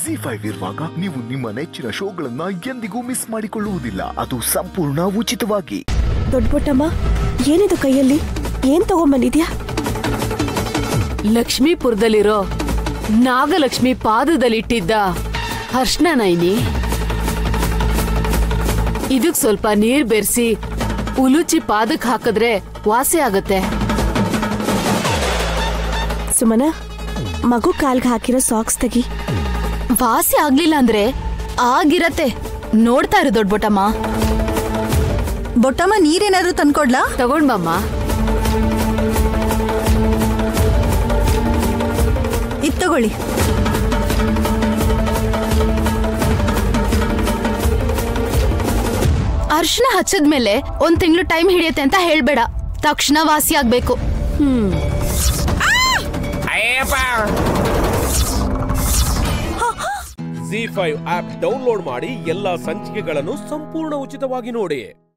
G five ಇರುವಾಗ ನೀವು ನಿಮ್ಮ ನೆಚ್ಚಿನ ಶೋಗಳನ್ನ ಎಂದಿಗೂ ಮಿಸ್ ಮಾಡಿಕೊಳ್ಳುವುದಿಲ್ಲ ಅದು ಸಂಪೂರ್ಣ ಉಚಿತವಾಗಿ ದೊಡ್ಡ ಪುಟ್ಟಮ್ಮ ಏನಿದು ಕೈಯಲ್ಲಿ ಏನ್ ತಗೊಂಬಂದಿದ್ಯಾ ಲಕ್ಷ್ಮೀಪುರದಲ್ಲಿರೋ ನಾಗಲಕ್ಷ್ಮಿ ಪಾದದಲ್ಲಿಟ್ಟಿದ್ದ ಹರ್ಷಣ ನೈನಿ ಇದಕ್ ಸ್ವಲ್ಪ ನೀರ್ ಬೆರೆಸಿ ಉಲುಚಿ ಪಾದಕ್ ಹಾಕಿದ್ರೆ ವಾಸಿ ಆಗತ್ತೆ ಸುಮನ ಮಗು ಕಾಲ್ಗೆ ಹಾಕಿರೋ ಸಾಕ್ಸ್ ತೆಗಿ ವಾಸಿ ಆಗ್ಲಿಲ್ಲ ಅಂದ್ರೆ ಆಗಿರತ್ತೆ ನೋಡ್ತಾ ಇರು ದೊಡ್ಡ ಬೊಟ್ಟಮ್ಮ ಬೊಟ್ಟಮ್ಮ ನೀರೇನಾದ್ರೂ ತಂದ್ಕೊಡ್ಲಾ ತಗೊಂಡ್ ಬಮ್ಮ ಇದ್ ತಗೊಳ್ಳಿ ಅರ್ಶನ ಹಚ್ಚದ್ಮೇಲೆ ಒಂದ್ ತಿಂಗಳು ಟೈಮ್ ಹಿಡಿಯತ್ತೆ ಅಂತ ಹೇಳ್ಬೇಡ ತಕ್ಷಣ ವಾಸಿ ಆಗ್ಬೇಕು ಜಿ ಫೈವ್ ಆಪ್ ಡೌನ್ಲೋಡ್ ಮಾಡಿ ಎಲ್ಲಾ ಸಂಚಿಕೆಗಳನ್ನು ಸಂಪೂರ್ಣ ಉಚಿತವಾಗಿ ನೋಡಿ